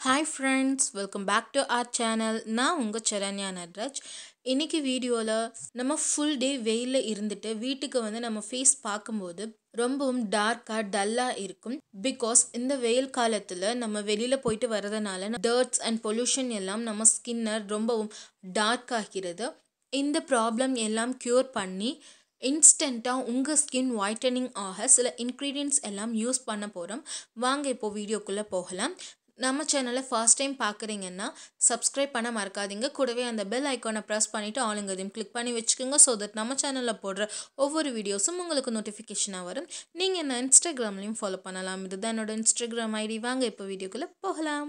hi friends welcome back to our channel நான் உங்கள் சரண்யா நட்ராஜ் இன்னைக்கு வீடியோவில் நம்ம ஃபுல் டே வெயிலில் இருந்துட்டு வீட்டுக்கு வந்து நம்ம ஃபேஸ் பார்க்கும்போது ரொம்பவும் டார்க்காக டல்லாக இருக்கும் பிகாஸ் இந்த வெயில் காலத்தில் நம்ம வெளியில் போயிட்டு வரதுனால டர்ட்ஸ் அண்ட் பொல்யூஷன் எல்லாம் நம்ம ஸ்கின்னை ரொம்பவும் டார்க் ஆகிறது இந்த ப்ராப்ளம் எல்லாம் க்யூர் பண்ணி இன்ஸ்டண்ட்டாக உங்கள் ஸ்கின் ஒயிட்டனிங் ஆக சில இன்க்ரீடியன்ட்ஸ் எல்லாம் யூஸ் பண்ண போகிறோம் வாங்க இப்போ வீடியோக்குள்ளே போகலாம் நம்ம சேனலை ஃபர்ஸ்ட் டைம் பார்க்குறீங்கன்னா சப்ஸ்கிரைப் பண்ண மறக்காதீங்க கூடவே அந்த பெல் ஐக்கானை ப்ரெஸ் பண்ணிவிட்டு ஆளுங்கதையும் கிளிக் பண்ணி வச்சுக்கோங்க ஸோ தட் நம்ம சேனலில் போடுற ஒவ்வொரு வீடியோஸும் உங்களுக்கு நோட்டிஃபிகேஷனாக வரும் நீங்கள் என்ன இன்ஸ்டாகிராம்லேயும் ஃபாலோ பண்ணலாம் இதுதான் என்னோட இன்ஸ்டாகிராம் ஐடி வாங்க இப்போ வீடியோக்குள்ளே போகலாம்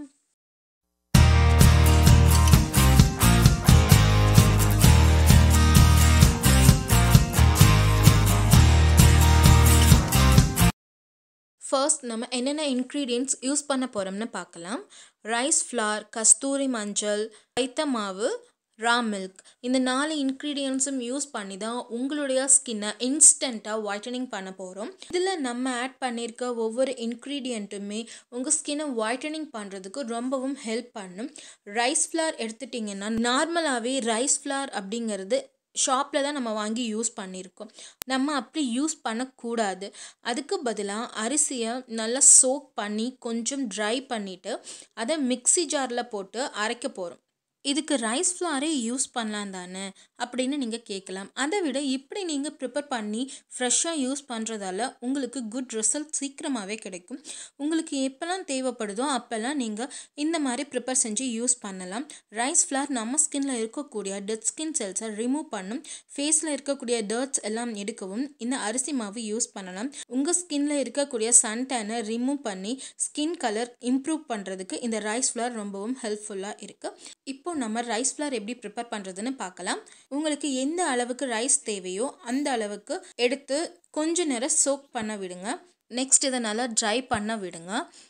ஃபர்ஸ்ட் நம்ம என்னென்ன இன்க்ரீடியன்ட்ஸ் யூஸ் பண்ண போகிறோம்னு பார்க்கலாம் ரைஸ் ஃப்ளார் கஸ்தூரி மஞ்சள் வைத்த மாவு ரா மில்க் இந்த நாலு இன்க்ரீடியன்ஸும் யூஸ் பண்ணி தான் உங்களுடைய ஸ்கின்னை இன்ஸ்டண்ட்டாக ஒயிட்டனிங் பண்ண போகிறோம் இதில் நம்ம ஆட் பண்ணியிருக்க ஒவ்வொரு இன்க்ரீடியண்ட்டுமே உங்கள் ஸ்கின்னை ஒயிட்டனிங் பண்ணுறதுக்கு ரொம்பவும் ஹெல்ப் பண்ணும் ரைஸ் ஃப்ளார் எடுத்துட்டிங்கன்னா நார்மலாகவே ரைஸ் ஃப்ளார் அப்படிங்கிறது ஷாப்பில் தான் நம்ம வாங்கி யூஸ் பண்ணியிருக்கோம் நம்ம அப்படி யூஸ் பண்ணக்கூடாது அதுக்கு பதிலாக அரிசியை நல்லா சோக் பண்ணி கொஞ்சம் ட்ரை பண்ணிவிட்டு அதை மிக்சி ஜாரில் போட்டு அரைக்க போகிறோம் இதுக்கு ரைஸ் ஃப்ளாரே யூஸ் பண்ணலாம் தானே அப்படின்னு நீங்கள் கேட்கலாம் அதை விட இப்படி நீங்கள் ப்ரிப்பேர் பண்ணி ஃப்ரெஷ்ஷாக யூஸ் பண்ணுறதால உங்களுக்கு குட் ரிசல்ட் சீக்கிரமாகவே கிடைக்கும் உங்களுக்கு எப்போல்லாம் தேவைப்படுதோ அப்போல்லாம் நீங்கள் இந்த மாதிரி ப்ரிப்பேர் செஞ்சு யூஸ் பண்ணலாம் ரைஸ் ஃப்ளார் நம்ம ஸ்கின்ல இருக்கக்கூடிய டெட் ஸ்கின் செல்ஸை ரிமூவ் பண்ணும் ஃபேஸில் இருக்கக்கூடிய டர்ட்ஸ் எல்லாம் எடுக்கவும் இந்த அரிசி மாவு யூஸ் பண்ணலாம் உங்கள் ஸ்கின்ல இருக்கக்கூடிய சன் டேனை ரிமூவ் பண்ணி ஸ்கின் கலர் இம்ப்ரூவ் பண்ணுறதுக்கு இந்த ரைஸ் ஃப்ளார் ரொம்பவும் ஹெல்ப்ஃபுல்லாக இருக்குது இப்போ நம்ம ரைஸ் ஃப்ளார் எப்படி ப்ரிப்பேர் பண்ணுறதுன்னு பார்க்கலாம் உங்களுக்கு எந்த அளவுக்கு ரைஸ் தேவையோ அந்த அளவுக்கு எடுத்து கொஞ்ச நேரம் சோக் பண்ண விடுங்க நெக்ஸ்ட் இதை நல்லா ட்ரை பண்ண விடுங்க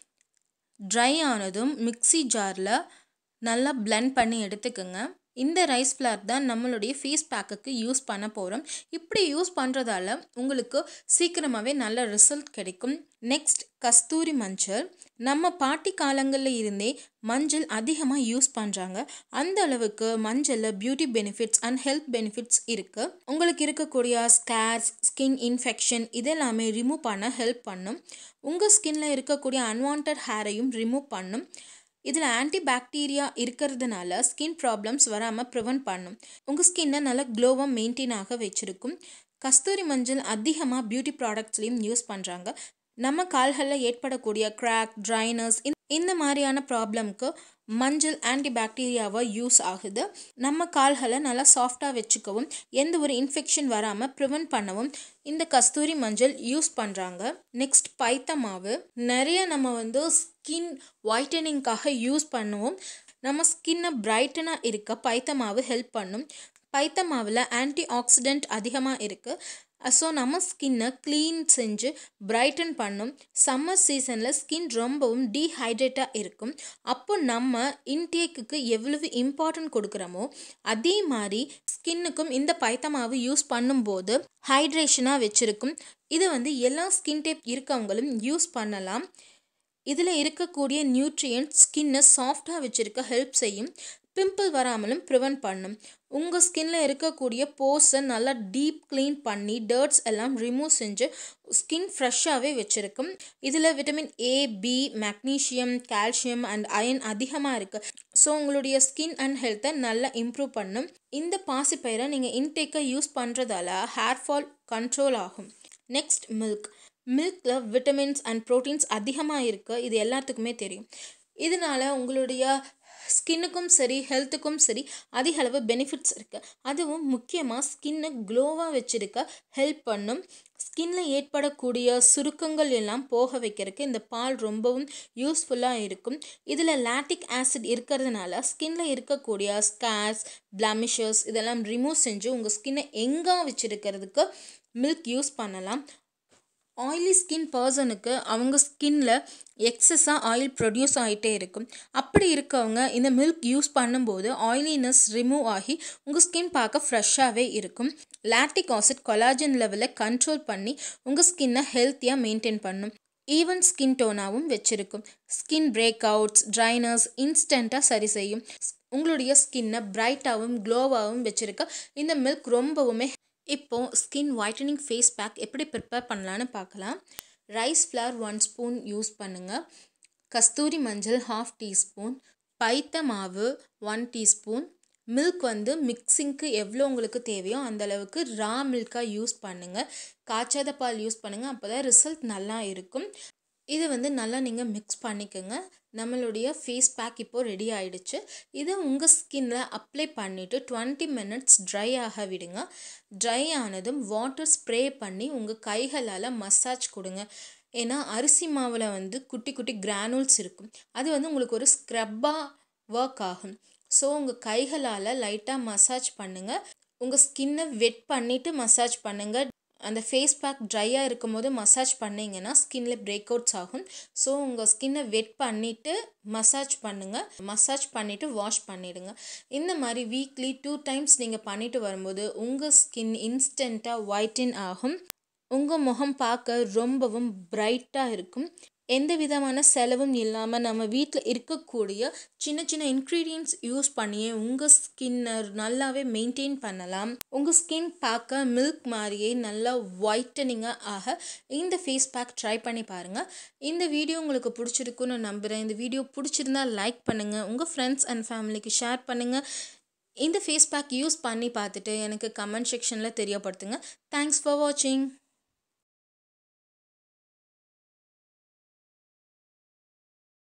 ட்ரை ஆனதும் மிக்சி ஜாரில் நல்லா பிளெண்ட் பண்ணி எடுத்துக்கோங்க இந்த ரைஸ் ஃப்ளார் தான் நம்மளுடைய ஃபேஸ் பேக்குக்கு யூஸ் பண்ண போகிறோம் இப்படி யூஸ் பண்ணுறதால உங்களுக்கு சீக்கிரமாகவே நல்ல ரிசல்ட் கிடைக்கும் நெக்ஸ்ட் கஸ்தூரி மஞ்சள் நம்ம பாட்டி காலங்களில் இருந்தே மஞ்சள் அதிகமாக யூஸ் பண்ணுறாங்க அந்த அளவுக்கு மஞ்சளில் beauty benefits and health benefits இருக்குது உங்களுக்கு இருக்கக்கூடிய ஸ்கேர்ஸ் ஸ்கின் இன்ஃபெக்ஷன் இதெல்லாமே ரிமூவ் பண்ண ஹெல்ப் பண்ணும் உங்கள் ஸ்கின்ல இருக்கக்கூடிய அன்வான்ட் ஹேரையும் ரிமூவ் பண்ணும் இதில் ஆன்டி பாக்டீரியா இருக்கிறதுனால ஸ்கின் ப்ராப்ளம்ஸ் வராமல் ப்ரிவெண்ட் பண்ணும் உங்கள் ஸ்கின்னை நல்லா க்ளோவாக மெயின்டைன் ஆக வச்சுருக்கும் கஸ்தூரி மஞ்சள் அதிகமாக பியூட்டி ப்ராடக்ட்ஸ்லேயும் யூஸ் பண்ணுறாங்க நம்ம கால்களில் ஏற்படக்கூடிய கிராக் ட்ரைனஸ் இந்த மாதிரியான ப்ராப்ளம்க்கு மஞ்சள் ஆன்டி பாக்டீரியாவாக யூஸ் ஆகுது நம்ம கால்களை நல்லா சாஃப்டாக வச்சுக்கவும் எந்த ஒரு இன்ஃபெக்ஷன் வராமல் ப்ரிவெண்ட் பண்ணவும் இந்த கஸ்தூரி மஞ்சள் யூஸ் பண்ணுறாங்க நெக்ஸ்ட் பைத்த மாவு நிறைய நம்ம வந்து ஸ்கின் ஒயிட்டனிங்காக யூஸ் பண்ணுவோம் நம்ம ஸ்கின்னை பிரைட்டனாக இருக்க பைத்த மாவு ஹெல்ப் பண்ணும் பைத்த மாவில் ஆன்டி ஆக்சிடென்ட் அதிகமாக இருக்குது ஸோ நம்ம ஸ்கின்னை க்ளீன் செஞ்சு பிரைட்டன் பண்ணும் சம்மர் சீசனில் ஸ்கின் ரொம்பவும் டீஹைட்ரேட்டாக இருக்கும் அப்போ நம்ம இன்டேக்குக்கு எவ்வளவு இம்பார்ட்டன்ட் கொடுக்குறோமோ அதே மாதிரி ஸ்கின்னுக்கும் இந்த பைத்தமாவு யூஸ் பண்ணும்போது ஹைட்ரேஷனாக வச்சுருக்கும் இது வந்து எல்லா ஸ்கின் டைப் இருக்கவங்களும் யூஸ் பண்ணலாம் இதில் இருக்கக்கூடிய நியூட்ரியன்ட் ஸ்கின்னை சாஃப்டாக வச்சுருக்க ஹெல்ப் செய்யும் பிம்பிள் வராமலும் ப்ரிவெண்ட் பண்ணும் உங்கள் ஸ்கின்ல இருக்கக்கூடிய போர்ஸை நல்லா டீப் க்ளீன் பண்ணி டர்ட்ஸ் எல்லாம் ரிமூவ் செஞ்சு ஸ்கின் ஃப்ரெஷ்ஷாகவே வச்சுருக்கும் இதில் vitamin A B magnesium calcium and iron அதிகமாக இருக்குது ஸோ உங்களுடைய ஸ்கின் அண்ட் ஹெல்த்தை நல்லா இம்ப்ரூவ் பண்ணும் இந்த பாசிப்பயிரை நீங்கள் இன்டேக்கை யூஸ் பண்ணுறதால ஹேர் ஃபால் கண்ட்ரோல் ஆகும் நெக்ஸ்ட் மில்க் மில்கில் விட்டமின்ஸ் அண்ட் ப்ரோட்டீன்ஸ் அதிகமாக இருக்குது இது எல்லாத்துக்குமே தெரியும் இதனால் உங்களுடைய ஸ்கின்னுக்கும் சரி ஹெல்த்துக்கும் சரி அதிக அளவு பெனிஃபிட்ஸ் இருக்குது அதுவும் முக்கியமாக ஸ்கின்னை க்ளோவாக வச்சுருக்க ஹெல்ப் பண்ணும் ஸ்கின்ல ஏற்படக்கூடிய சுருக்கங்கள் எல்லாம் போக வைக்கிறதுக்கு இந்த பால் ரொம்பவும் யூஸ்ஃபுல்லாக இருக்கும் இதில் லாட்டிக் ஆசிட் இருக்கிறதுனால ஸ்கின்ல இருக்கக்கூடிய ஸ்கேர்ஸ் பிளாமிஷஸ் இதெல்லாம் ரிமூவ் செஞ்சு உங்கள் ஸ்கின்னை எங்கே வச்சுருக்கிறதுக்கு மில்க் யூஸ் பண்ணலாம் ஆயிலி ஸ்கின் பர்சனுக்கு அவங்க ஸ்கின்ல எக்ஸஸாக ஆயில் ப்ரொடியூஸ் ஆகிட்டே இருக்கும் அப்படி இருக்கவங்க இந்த மில்க் யூஸ் பண்ணும்போது ஆயிலினஸ் ரிமூவ் ஆகி உங்கள் ஸ்கின் பார்க்க ஃப்ரெஷ்ஷாகவே இருக்கும் லாக்டிக் ஆசிட் கொலாஜன் லெவலை கண்ட்ரோல் பண்ணி உங்கள் ஸ்கின்னை ஹெல்த்தியாக மெயின்டைன் பண்ணும் ஈவன் ஸ்கின் டோனாகவும் வச்சுருக்கும் ஸ்கின் பிரேக் அவுட்ஸ் ட்ரைனர்ஸ் இன்ஸ்டண்ட்டாக சரி செய்யும் உங்களுடைய ஸ்கின்னை பிரைட்டாகவும் க்ளோவாகவும் வச்சுருக்க இந்த மில்க் ரொம்பவுமே இப்போது ஸ்கின் ஒயிட்டனிங் ஃபேஸ் பேக் எப்படி ப்ரிப்பேர் பண்ணலான்னு பார்க்கலாம் rice flour one spoon use பண்ணுங்கள் கஸ்தூரி மஞ்சள் ஹாஃப் டீஸ்பூன் பைத்த மாவு ஒன் டீஸ்பூன் மில்க் வந்து மிக்சிங்க்கு எவ்வளோ உங்களுக்கு தேவையோ அந்த அளவுக்கு ரா மில்காக யூஸ் பண்ணுங்கள் காய்ச்சாத பால் யூஸ் பண்ணுங்கள் அப்போ தான் ரிசல்ட் நல்லா இருக்கும் இது வந்து நல்லா நீங்கள் மிக்ஸ் பண்ணிக்கோங்க நம்மளுடைய ஃபேஸ் பேக் இப்போது ரெடி ஆகிடுச்சு இதை உங்கள் ஸ்கின்ல அப்ளை பண்ணிவிட்டு டுவெண்ட்டி மினிட்ஸ் ட்ரை ஆக விடுங்க ட்ரை ஆனதும் வாட்டர் ஸ்ப்ரே பண்ணி உங்கள் கைகளால் மசாஜ் கொடுங்க ஏன்னா அரிசி மாவில் வந்து குட்டி குட்டி கிரானுல்ஸ் இருக்கும் அது வந்து உங்களுக்கு ஒரு ஸ்க்ரப்பாக ஒர்க் ஆகும் ஸோ உங்கள் கைகளால் லைட்டாக மசாஜ் பண்ணுங்கள் உங்கள் ஸ்கின்னை வெட் பண்ணிவிட்டு மசாஜ் பண்ணுங்கள் அந்த ஃபேஸ் பேக் ட்ரையாக இருக்கும் போது மசாஜ் பண்ணிங்கன்னா ஸ்கின்ல பிரேக் அவுட்ஸ் ஆகும் ஸோ உங்கள் ஸ்கின்னை வெட் பண்ணிவிட்டு மசாஜ் பண்ணுங்கள் மசாஜ் பண்ணிவிட்டு வாஷ் பண்ணிவிடுங்க இந்த மாதிரி வீக்லி டூ டைம்ஸ் நீங்கள் பண்ணிட்டு வரும்போது உங்கள் ஸ்கின் இன்ஸ்டண்ட்டாக ஒயிட்டின் ஆகும் உங்கள் முகம் பார்க்க ரொம்பவும் பிரைட்டாக இருக்கும் எந்த விதமான செலவும் இல்லாமல் நம்ம வீட்டில் இருக்கக்கூடிய சின்ன சின்ன இன்க்ரீடியன்ட்ஸ் யூஸ் பண்ணியே உங்கள் ஸ்கின்னை நல்லாவே மெயின்டைன் பண்ணலாம் உங்கள் ஸ்கின் பார்க்க மில்க் மாதிரியே நல்லா ஒயிட்டனிங்காக ஆக இந்த ஃபேஸ் பேக் ட்ரை பண்ணி பாருங்கள் இந்த வீடியோ உங்களுக்கு பிடிச்சிருக்குன்னு நம்புகிறேன் இந்த வீடியோ பிடிச்சிருந்தா லைக் பண்ணுங்கள் உங்கள் ஃப்ரெண்ட்ஸ் அண்ட் ஃபேமிலிக்கு ஷேர் பண்ணுங்கள் இந்த ஃபேஸ் பேக் யூஸ் பண்ணி பார்த்துட்டு எனக்கு கமெண்ட் செக்ஷனில் தெரியப்படுத்துங்க தேங்க்ஸ் ஃபார் வாட்சிங்